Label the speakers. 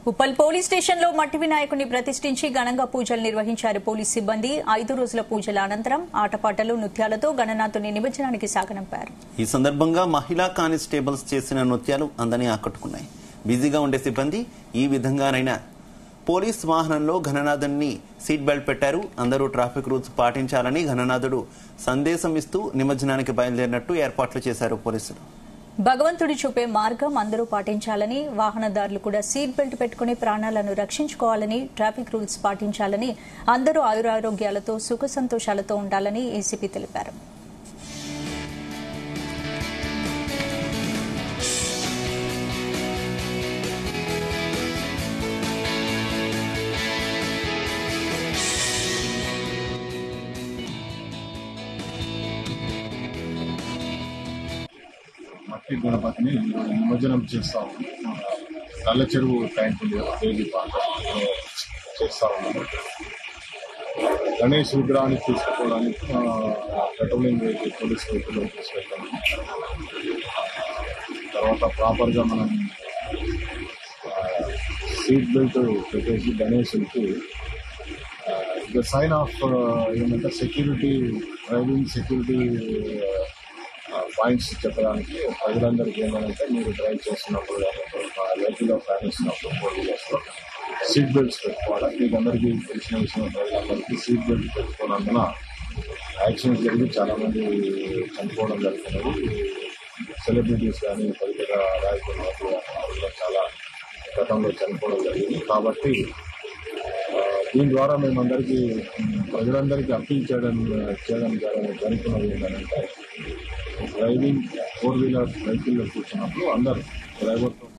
Speaker 1: Uppal police స్టేషన్లో మట్టి వినాయకుడిని ప్రతిష్ఠించి ఘనంగా పూజలు నిర్వహించారు పోలీస్ సిబ్బంది ఐదు రోజుల పూజల అనంతరం ఆటపాటలు నృత్యాలతో గణనాథుని నిమజ్జనానికి సాగనంపారు
Speaker 2: ఈ సందర్భంగా మహిళా కానిస్టేబుల్స్ చేసిన నృత్యాలు అందరినీ ఆకట్టుకున్నాయి బిజీగా ఉండే సిబ్బంది ఈ విధంగానైనా పోలీస్ వాహనంలో ఘననాథుని సీట్ బెల్ట్ పెట్టారు అందరూ ట్రాఫిక్ రూల్స్ పాటించాలని ఘననాథుడు సందేశం ఇస్తూ నిమజ్జనానికి బయలుదేరినట్టు ఏర్పాట్లు చేశారు పోలీసులు
Speaker 1: భగవంతుడి చూపే మార్గం అందరూ పాటించాలని వాహనదారులు కూడా సీట్ బెల్ట్ పెట్టుకుని ప్రాణాలను రక్షించుకోవాలని ట్రాఫిక్ రూల్స్ పాటించాలని అందరూ ఆయురారోగ్యాలతో సుఖ సంతోషాలతో ఉండాలని ఏసీపీ తెలిపారు
Speaker 3: మట్టి గణపతిని నిమజ్జనం చేస్తాము నల్ల చెరువు ట్యాంక్ ఉంది కదా, దేవి పాట చేస్తా ఉన్నాము గణేష్ విగ్రహాన్ని తీసుకుపోవడానికి ఆ, పెట్రోలింగ్ వెహికల్ పోలీస్ వెహికల్ తీసుకెళ్తాము తర్వాత ప్రాపర్గా మనం సీట్ బెల్ట్ పెట్టేసి గణేషులకి ద సైన్ ఆఫ్ ఏమంటే సెక్యూరిటీ డ్రైవింగ్ సెక్యూరిటీ పాయింట్స్ చెప్పడానికి ప్రజలందరికీ ఏంటంటే మీరు డ్రైవ్ చేస్తున్నప్పుడు వెహికల్లో ప్రయాణిస్తున్నప్పుడు ఫోర్ వీలర్స్లో సీట్ బెల్ట్స్ పెట్టుకోవాలి మీకు అందరికీ తెలిసిన విషయం ప్రజలందరికీ సీట్ బెల్ట్ పెట్టుకోనందున యాక్సిడెంట్ జరిగి చాలా మంది చనిపోవడం జరుగుతున్నది సెలబ్రిటీస్ కానీ పెద్ద పెద్ద రాయకులు వాళ్ళు చాలా గతంలో చనిపోవడం జరిగింది కాబట్టి ఆ, దీని ద్వారా మేమందరికీ ప్రజలందరికీ అప్పీల్ చేయడం చేయడం జర- జరుగుతున్నది ఏంటంటే డ్రైవింగ్ ఫోర్ వీలర్ వెహికల్లో కూర్చున్నప్పుడు అందరూ డ్రైవర్తో